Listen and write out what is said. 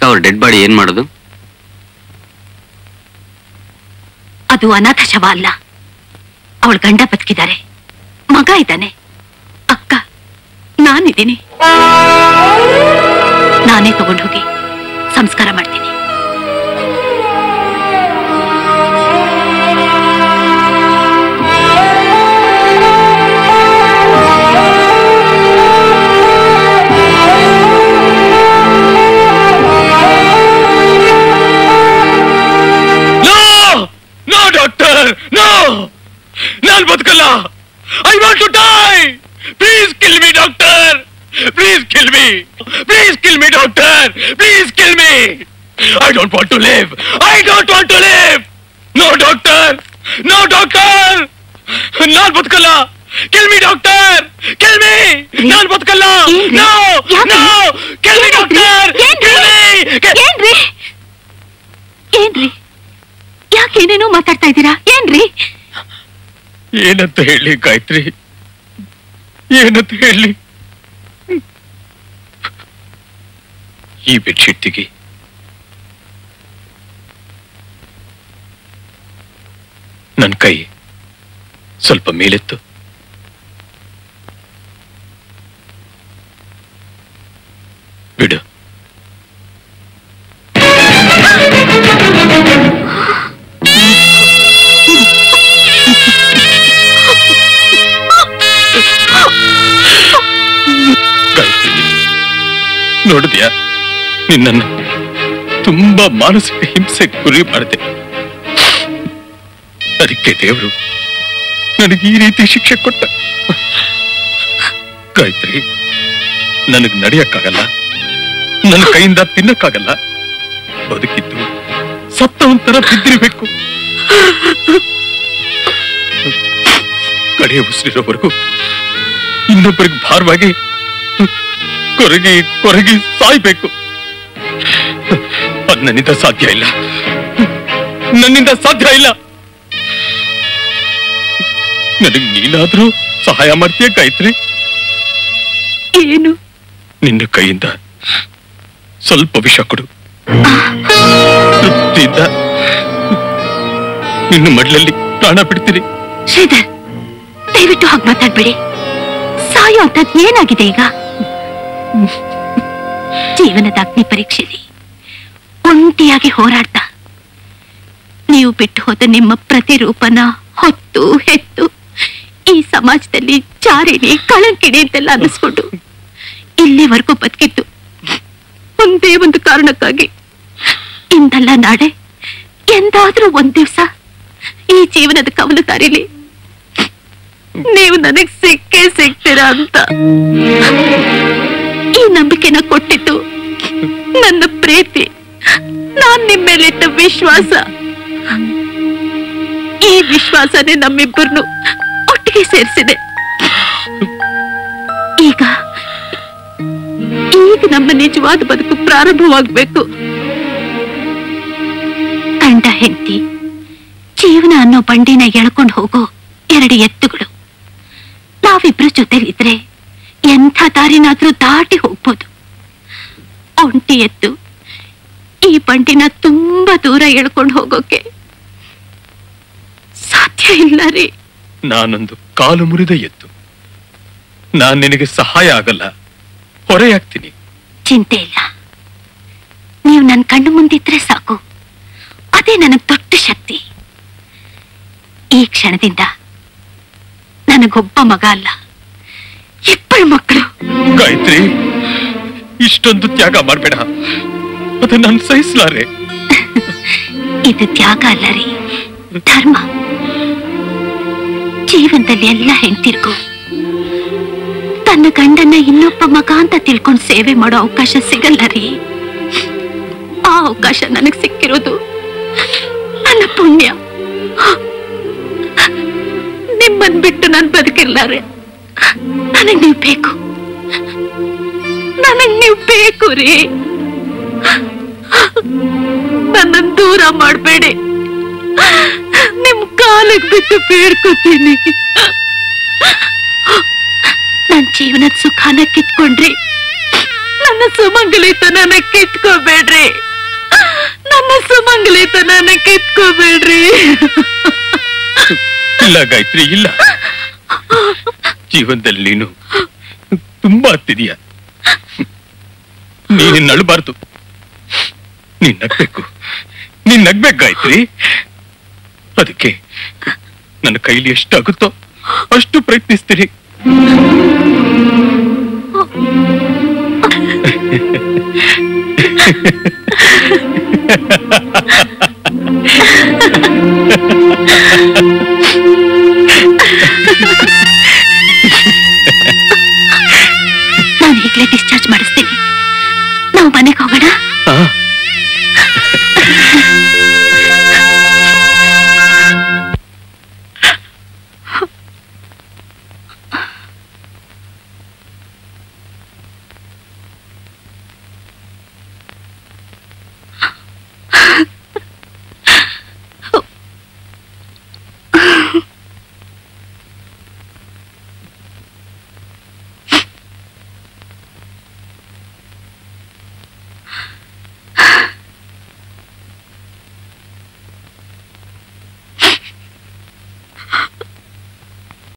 ಅವ್ರ dead body ಏನ್ ಮಾಡೋದು ಅದು ಅನಾಥ ಶವ ಅಲ್ಲ ಅವಳ ಗಂಡ ಬದುಕಿದ್ದಾರೆ ಮಗ ಇದ್ದಾನೆ ಅಕ್ಕ ನಾನಿದ್ದೀನಿ ನಾನೇ ತಗೊಂಡು ಹೋಗಿ ಸಂಸ್ಕಾರ ಮಾಡ್ತೀನಿ ನೋ ನೋ ಡಾಕ್ಟರ್ ನೋ ನಾನ್ ಬದುಕಲ್ಲ I want to die please kill me doctor please kill me please kill me doctor please kill me I don't want to live I don't want to live no doctor no doctor ನಾನ್ ಬದುಕಲ್ಲ kill me doctor kill me ನಾನ್ ಬದುಕಲ್ಲ ಏನ್ರಿ? No ಯಾಕೆ? No kill me doctor kill me ಏನ್ರಿ ಏನ್ರಿ ಯಾಕೆ ಏನೇನೋ ಮಾತಾಡ್ತಾ ಇದ್ದೀರಾ ಏನ್ರಿ ಏನಂತ ಹೇಳಿ ಗಾಯತ್ರಿ ಏನಂತ ಹೇಳಿ ಈ ಬೆಡ್ಶೀಟ್ ತೆಗಿ ನನ್ ಕೈ ಸ್ವಲ್ಪ ಮೇಲೆತ್ತು ಬಿಡು ಗಾಯತ್ರಿ ನೋಡಿದ್ಯಾ ನಿನ್ನನ್ನ ತುಂಬಾ ಮಾನಸಿಕ ಹಿಂಸೆ ಗುರಿ ಮಾಡಿದೆ ಅದಕ್ಕೆ ದೇವರು ನನಗೆ ಈ ರೀತಿ ಶಿಕ್ಷೆ ಕೊಟ್ಟ ಗಾಯತ್ರಿ ನನಗ್ ನಡೆಯಕ್ಕಾಗಲ್ಲ ನನ್ನ ಕೈಯಿಂದ ತಿನ್ನಕ್ಕಾಗಲ್ಲ ಬದುಕಿದ್ದು ಸತ್ತವಂತರ ಬಿದ್ದಿರಬೇಕು ಕಡೆಯ ಉಸಿರಿರೋವರೆಗೂ ಇನ್ನೊಬ್ಬರಿಗೆ ಭಾರವಾಗಿ ಕೊರಗಿ ಕೊರಗಿ ಸಾಯ್ಬೇಕು ಅದ್ ನನ್ನಿಂದ ಸಾಧ್ಯ ಇಲ್ಲ ನನ್ನಿಂದ ಸಾಧ್ಯ ಇಲ್ಲ ನನಗೆ ನೀನಾದ್ರೂ ಸಹಾಯ ಮಾಡ್ತೀಯ ಗಾಯತ್ರಿ ಏನು ನಿನ್ನ ಕೈಯಿಂದ ಸ್ವಲ್ಪ ವಿಷ ಕೊಡು ತೃಪ್ತಿಯಿಂದ ನಿನ್ನ ಮಡ್ಲಲ್ಲಿ ಪ್ರಾಣ ಬಿಡ್ತೀನಿ ಶ್ರೀಧರ್ ದಯವಿಟ್ಟು ಹಾಗೆ ಮಾತಾಡ್ಬೇಡಿ ಸಾಯೋ ಅಂತದ್ ಏನಾಗಿದೆ ಈಗ ಜೀವನದ ಅಗ್ನಿ ಪರೀಕ್ಷೆಯಲ್ಲಿ ಒಂಟಿಯಾಗಿ ಹೋರಾಡ್ತಾ ನೀವು ಬಿಟ್ಟು ಹೋದ ನಿಮ್ಮ ಪ್ರತಿರೂಪನ ಹೊತ್ತು ಹೆತ್ತು ಈ ಸಮಾಜದಲ್ಲಿ ಜಾರಿಣಿ ಕಳಂಕಿಣಿ ಅಂತೆಲ್ಲ ಅನ್ನಿಸ್ಕೊಂಡು ಇಲ್ಲಿವರೆಗೂ ಬದುಕಿತ್ತು ಒಂದೇ ಒಂದು ಕಾರಣಕ್ಕಾಗಿ ಇಂದಲ್ಲ ನಾಳೆ ಎಂದಾದ್ರೂ ಒಂದ್ ದಿವ್ಸ ಈ ಜೀವನದ ಕವಲು ದಾರಿಲಿ ನೀವು ನನಗ್ ಸಿಕ್ಕೇ ಸಿಗ್ತೀರಾ ಅಂತ ಈ ನಂಬಿಕೆನ ಕೊಟ್ಟಿದ್ದು ನನ್ನ ಪ್ರೀತಿ ನಾನ್ ನಿಮ್ಮ ಮೇಲಿಟ್ಟ ವಿಶ್ವಾಸ ಈ ವಿಶ್ವಾಸನೇ ನಮ್ಮಿಬ್ಬರನ್ನು ಒಟ್ಟಿಗೆ ಸೇರಿಸಿದೆ ಈಗ ಈಗ ನಮ್ಮ ನಿಜವಾದ ಬದುಕು ಪ್ರಾರಂಭವಾಗ್ಬೇಕು ಗಂಡ ಹೆಂಡತಿ ಜೀವನ ಅನ್ನೋ ಬಂಡಿನ ಎಳ್ಕೊಂಡು ಹೋಗೋ ಎರಡು ಎತ್ತುಗಳು ನಾವಿಬ್ರು ಜೊತೆಲಿದ್ರೆ ಎಂಥ ದಾರಿನಾದ್ರೂ ದಾಟಿ ಹೋಗ್ಬೋದು ಒಂಟಿ ಎತ್ತು ಈ ಬಂಡಿನ ತುಂಬಾ ದೂರ ಎಳ್ಕೊಂಡು ಹೋಗೋಕೆ ಸಾಧ್ಯ ಇಲ್ಲ ರೀ ನಾನೊಂದು ಕಾಲು ಮುರಿದ ಎತ್ತು ನಾನ್ ನಿನಗೆ ಸಹಾಯ ಆಗಲ್ಲ ಹೊರೆಯಾಗ್ತೀನಿ ಚಿಂತೆ ಇಲ್ಲ ನೀವು ನನ್ನ ಕಣ್ಣು ಮುಂದಿದ್ರೆ ಸಾಕು ಅದೇ ನನಗ್ ದೊಡ್ಡ ಶಕ್ತಿ ಈ ಕ್ಷಣದಿಂದ ನನಗೊಬ್ಬ ಮಗ ಅಲ್ಲ ಇಬ್ಬರು ಮಕ್ಕಳು ಗಾಯತ್ರಿ ಇಷ್ಟೊಂದು ತ್ಯಾಗ ಮಾಡ್ಬೇಡ ಅದು ನಾನು ಸಹಿಸ್ಲಾರೆ ಇದು ತ್ಯಾಗ ಅಲ್ಲ ರೀ ಧರ್ಮ ಜೀವನದಲ್ಲಿ ಎಲ್ಲ ಹೆಂಡ್ತಿರ್ಗೂ ತನ್ನ ಗಂಡನ್ನ ಇನ್ನೊಬ್ಬ ಮಗ ಅಂತ ತಿಳ್ಕೊಂಡು ಸೇವೆ ಮಾಡೋ ಅವಕಾಶ ಸಿಗಲ್ಲ ರೀ ಆ ಅವಕಾಶ ನನಗ್ ಸಿಕ್ಕಿರೋದು ನನ್ನ ಪುಣ್ಯ ನಿಮ್ಮನ್ ಬಿಟ್ಟು ನಾನು ಬದುಕಿರ್ಲಾರೆ ನನಗ್ ನೀವು ಬೇಕು ನನಗ್ ನೀವು ಬೇಕು ರೀ ನನ್ನ ದೂರ ಮಾಡಬೇಡಿ ನಿಮ್ ಕಾಲಿಗೆ ಬಿಟ್ಟು ಬೇಡ್ಕೋತೀನಿ ನನ್ ಜೀವನದ ಸುಖಾನ ಕಿತ್ಕೊಂಡ್ರಿ ನನ್ನ ಸುಮಂಗಲಿತನನ ಕಿತ್ಕೋಬೇಡ್ರಿ ನನ್ನ ಸುಮಂಗಲಿತನನ ಕಿತ್ಕೋಬೇಡ್ರಿ ಇಲ್ಲ ಗಾಯತ್ರಿ ಇಲ್ಲ ಜೀವನದಲ್ಲಿ ನೀನು ತುಂಬಾ ಹತ್ತಿದೀಯ ನೀನು ನಳಬಾರ್ದು ನೀನ್ ನಗ್ಬೇಕು ನೀನ್ ನಗ್ಬೇಕು ಗಾಯತ್ರಿ ಅದಕ್ಕೆ ನನ್ನ ಕೈಲಿ ಎಷ್ಟಾಗುತ್ತೋ ಅಷ್ಟು ಪ್ರಯತ್ನಿಸ್ತೀನಿ ನಾನು ಈಗಲೇ ಡಿಸ್ಚಾರ್ಜ್ ಮಾಡಿಸ್ತೀನಿ ನಾವು ಮನೆಗೆ ಹೋಗೋಣ